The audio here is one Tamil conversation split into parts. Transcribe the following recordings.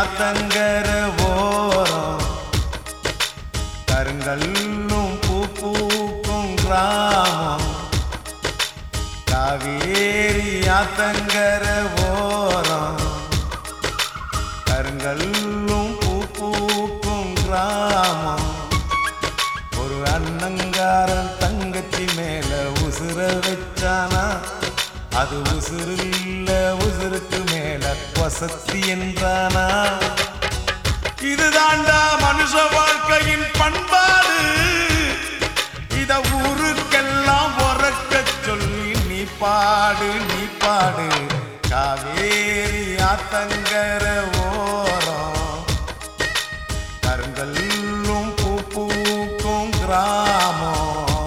ஆத்தங்கர ஓரம் கருங்கல்லும் பூ பூக்கும் கிராமம் காவேரி ஆத்தங்கர ஓரம் கருங்கல்லும் பூ பூக்கும் கிராமம் ஒரு அண்ணங்காரன் தங்கச்சி மேல உசுர வச்சானா அது உசுரில்ல உசுருக்கு மேல வசத்தி என்றானா இதுதாண்டா மனுஷ வாழ்க்கையின் பண்பாடு இத ஊருக்கெல்லாம் உறக்க சொல்லி நீ பாடு நீ பாடு காவேரி ஆத்தங்கர ஓரம் கருங்கல்லும் பூ பூக்கும் கிராமம்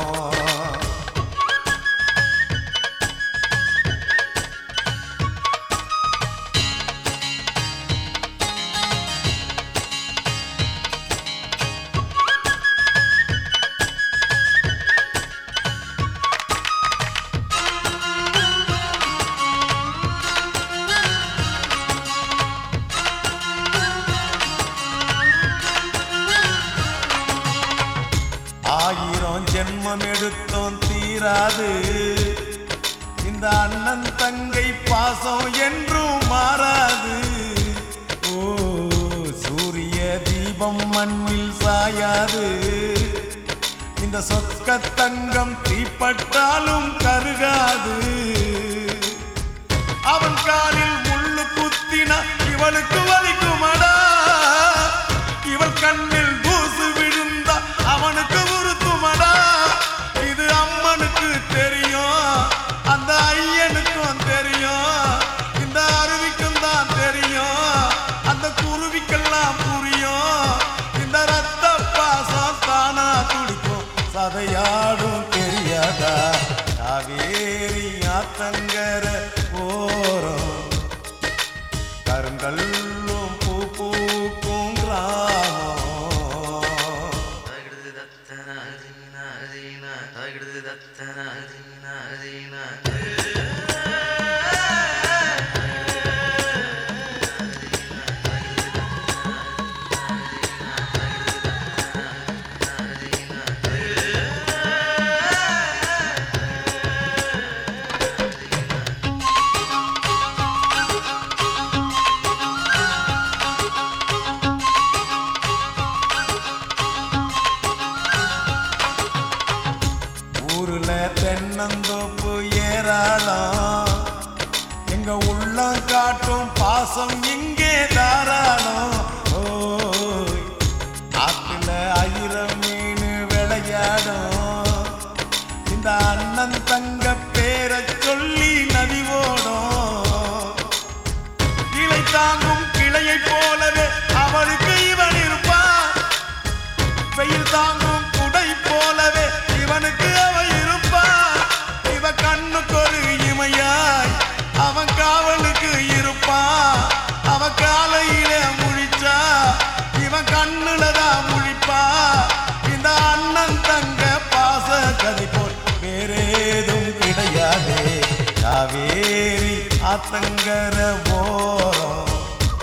ஆயிரம் ஜென்மம் எடுத்தோம் தீராது இந்த அண்ணன் தங்கை பாசம் என்றும் மாறாது ஓ சூரிய தீபம் மண்ணில் சாயாது இந்த சொக்க தங்கம் தீப்பட்டாலும் கருகாது அவன் காலில் முள்ளு குத்தினா இவளுக்கு வலிக்குமடா இவள் கண்ணில் தூசு விழுந்தா அவனுக்கு உறுத்துமடா இது அம்மனுக்கு தெரியும் அந்த ஐயனுக்கும் தெரியும் இந்த அருவிக்கும் தான் தெரியும் அந்த குருவிக்கெல்லாம் புரியும் இந்த ரத்த பாசம் தானா துடிக்கும் சதையாடும் தெரியாதா காவேரி ஆத்தங்கர ஓரம் கருங்கல்லும் பூ பூக்கும் கிராமம் தாகிடுது தத்தன அதீனா அதீனா தாகிடுது தத்தன அதீனா அதீனா ஊருல தென்னந்தோப்பு ஏராளம் எங்க உள்ளம் காட்டும் பாசம் இங்கே தாராளம் ஓய் ஆத்துல ஆயிரம் மீன் விளையாடும் இந்த அண்ணன் தங்க பேரை சொல்லி நதி ஓடும் கிளை தாங்கும் கிளையை போலவே அவளுக்கு இவன் இருப்பான் வெயில் தாங்கும் குடை போலவே இவனுக்கு அவ இருப்பா இவ கண்ணுக்கு ஒரு இமையாய் அவன் காவலுக்கு இருப்பா அவ காலையில முழிச்சா இவன் கண்ணுல தான் முழிப்பா இந்த அண்ணன் தங்க பாச கதை போல் வேறேதும் கிடையாதே காவேரி ஆத்தங்கர ஓரம்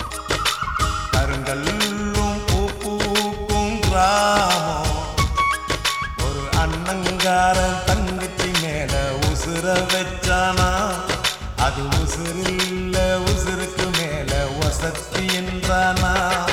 கருங்கல்லும் பூ பூக்கும் கிராமம் ஒரு அண்ணங்காரன் தங்கச்சி மேல உசுர வச்சானா அது உசுரில்ல உசுருக்கு மேல வசத்தி என்றானா